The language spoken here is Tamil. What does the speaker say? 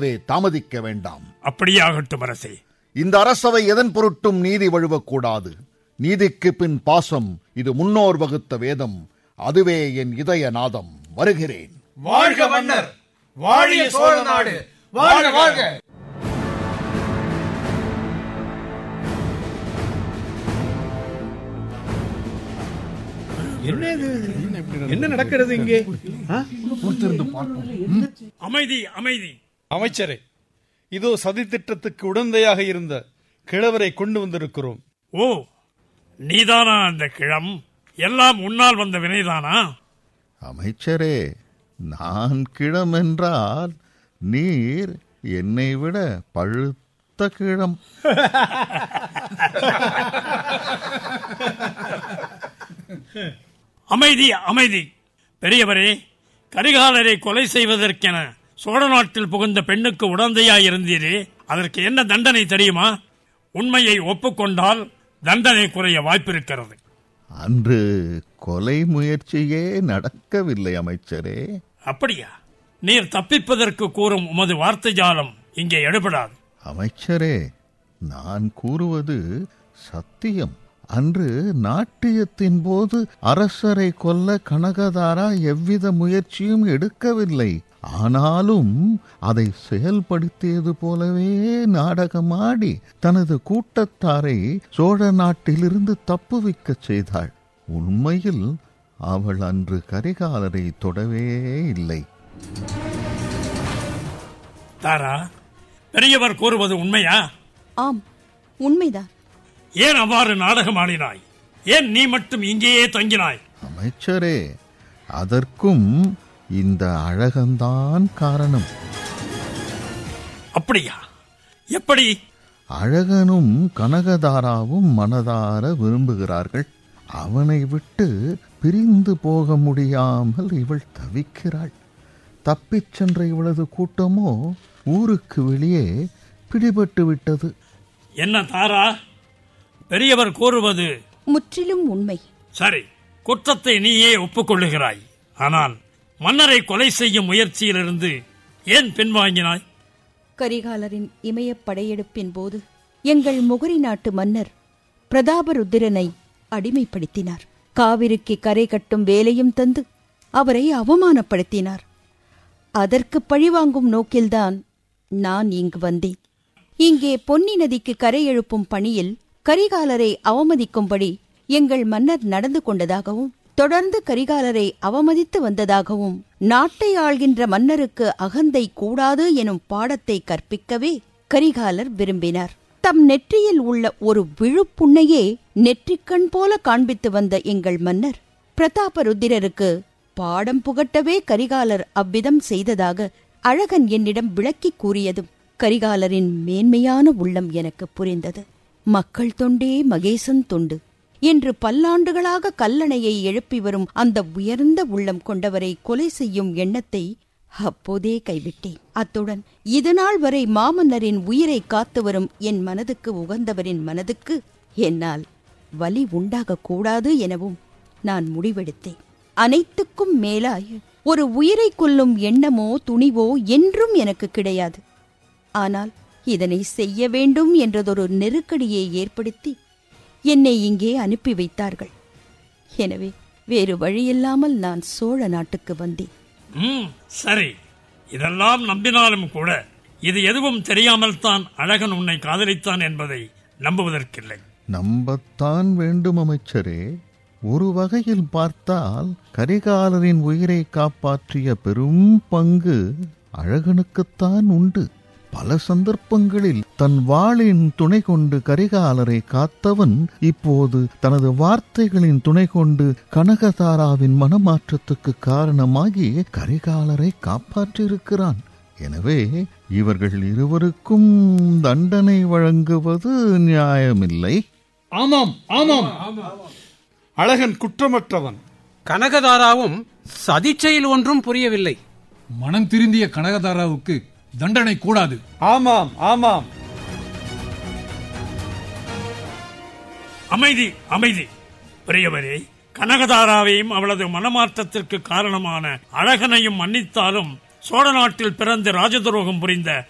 சற்றே தாமதிக்க வேண்டாம் அப்படியே ஆகட்டும் அரசே இந்த அரசவை எதன் பொருட்டும் நீதி வழுவக்கூடாது நீதிக்கு பின் பாசம் இது முன்னோர் வகுத்த வேதம் அதுவே என் இதய நாதம் வருகிறேன் வாழ்க மன்னர் வாழிய சோழ நாடு வாழ்க வாழ்க என்ன இது என்ன நடக்கிறது இங்கே ஆ? அமைதி அமைதி அமைச்சரே இதோ சதி திட்டத்துக்கு உடந்தையாக இருந்த கிழவரை கொண்டு வந்திருக்கிறோம் ஓ நீதானா அந்த கிழம் எல்லாம் உன்னால் வந்த வினைதானா அமைச்சரே நான் கிழம் என்றால் நீர் என்னை விட பழுத்த கிழம் அமைதி அமைதி பெரியவரே கரிகாலரை கொலை செய்வதற்கென சோழ நாட்டில் புகுந்த பெண்ணுக்கு உடந்தையாயிருந்தீரே அதற்கு என்ன தண்டனை தெரியுமா உண்மையை ஒப்புக்கொண்டால் தண்டனை குறைய வாய்ப்பிருக்கிறது அன்று கொலை முயற்சியே நடக்கவில்லை அமைச்சரே அப்படியா நீர் தப்பிப்பதற்கு கூறும் உமது வார்த்தை ஜாலம் இங்கே எடுபடாது அமைச்சரே நான் கூறுவது சத்தியம் அன்று நாட்டியத்தின் போது அரசரை கொல்ல கனகதாரா எவ்வித முயற்சியும் எடுக்கவில்லை ஆனாலும் அதை செயல்படுத்தியது போலவே நாடகமாடி தனது கூட்டத்தாரை சோழ நாட்டிலிருந்து தப்புவிக்கச் செய்தாள் உண்மையில் அவள் அன்று கரிகாலரை தொடவே இல்லை தாரா பெரியவர் கூறுவது உண்மையா ஆம் உண்மைதான் ஏன் அவ்வாறு நாடகம் ஆடினாய் ஏன் நீ மட்டும் இங்கேயே தங்கினாய் அமைச்சரே அதற்கும் இந்த அழகந்தான் காரணம் அப்படியா எப்படி அழகனும் கனகதாராவும் மனதார விரும்புகிறார்கள் அவனை விட்டு பிரிந்து போக முடியாமல் இவள் தவிக்கிறாள் தப்பிச் சென்ற இவளது கூட்டமோ ஊருக்கு வெளியே பிடிபட்டு விட்டது என்ன தாரா பெரியவர் கூறுவது முற்றிலும் உண்மை சரி குற்றத்தை நீயே ஒப்புக்கொள்ளுகிறாய் ஆனால் மன்னரை கொலை செய்யும் முயற்சியிலிருந்து ஏன் பின்வாங்கினாய் கரிகாலரின் இமயப் படையெடுப்பின் போது எங்கள் முகரி நாட்டு மன்னர் பிரதாபருத்திரனை அடிமைப்படுத்தினார் காவிரிக்கு கரை கட்டும் வேலையும் தந்து அவரை அவமானப்படுத்தினார் அதற்கு பழிவாங்கும் நோக்கில்தான் நான் இங்கு வந்தேன் இங்கே பொன்னி நதிக்கு கரை எழுப்பும் பணியில் கரிகாலரை அவமதிக்கும்படி எங்கள் மன்னர் நடந்து கொண்டதாகவும் தொடர்ந்து கரிகாலரை அவமதித்து வந்ததாகவும் நாட்டை ஆள்கின்ற மன்னருக்கு அகந்தை கூடாது எனும் பாடத்தை கற்பிக்கவே கரிகாலர் விரும்பினார் தம் நெற்றியில் உள்ள ஒரு விழுப்புண்ணையே நெற்றிக்கண் போல காண்பித்து வந்த எங்கள் மன்னர் பிரதாபருத்திரருக்கு பாடம் புகட்டவே கரிகாலர் அவ்விதம் செய்ததாக அழகன் என்னிடம் விளக்கிக் கூறியதும் கரிகாலரின் மேன்மையான உள்ளம் எனக்கு புரிந்தது மக்கள் தொண்டே மகேசன் தொண்டு என்று பல்லாண்டுகளாக கல்லணையை எழுப்பி வரும் அந்த உயர்ந்த உள்ளம் கொண்டவரை கொலை செய்யும் எண்ணத்தை அப்போதே கைவிட்டேன் அத்துடன் இதுநாள் வரை மாமன்னரின் உயிரை காத்து வரும் என் மனதுக்கு உகந்தவரின் மனதுக்கு என்னால் வலி உண்டாகக் கூடாது எனவும் நான் முடிவெடுத்தேன் அனைத்துக்கும் மேலாய் ஒரு உயிரை கொல்லும் எண்ணமோ துணிவோ என்றும் எனக்கு கிடையாது ஆனால் இதனை செய்ய வேண்டும் என்றதொரு நெருக்கடியை ஏற்படுத்தி என்னை இங்கே அனுப்பி வைத்தார்கள் எனவே வேறு வழியில்லாமல் நான் சோழ நாட்டுக்கு வந்தேன் ம் சரி இதெல்லாம் நம்பினாலும் கூட இது எதுவும் தெரியாமல் தான் அழகன் உன்னை காதலித்தான் என்பதை நம்புவதற்கில்லை நம்பத்தான் வேண்டும் அமைச்சரே ஒரு வகையில் பார்த்தால் கரிகாலரின் உயிரை காப்பாற்றிய பெரும் பங்கு அழகனுக்குத்தான் உண்டு பல சந்தர்ப்பங்களில் தன் வாளின் துணை கொண்டு கரிகாலரை காத்தவன் இப்போது தனது வார்த்தைகளின் துணை கொண்டு கனகதாராவின் மனமாற்றத்துக்கு காரணமாகி கரிகாலரை காப்பாற்றியிருக்கிறான் எனவே இவர்கள் இருவருக்கும் தண்டனை வழங்குவது நியாயமில்லை ஆமாம் ஆமாம் அழகன் குற்றமற்றவன் கனகதாராவும் சதிச்செயல் ஒன்றும் புரியவில்லை மனம் திருந்திய கனகதாராவுக்கு தண்டனை கூடாது ஆமாம் ஆமாம் அமைதி அமைதி பெரியவரே கனகதாராவையும் அவளது மனமாற்றத்திற்கு காரணமான அழகனையும் மன்னித்தாலும் சோழ நாட்டில் பிறந்து ராஜதுரோகம் புரிந்த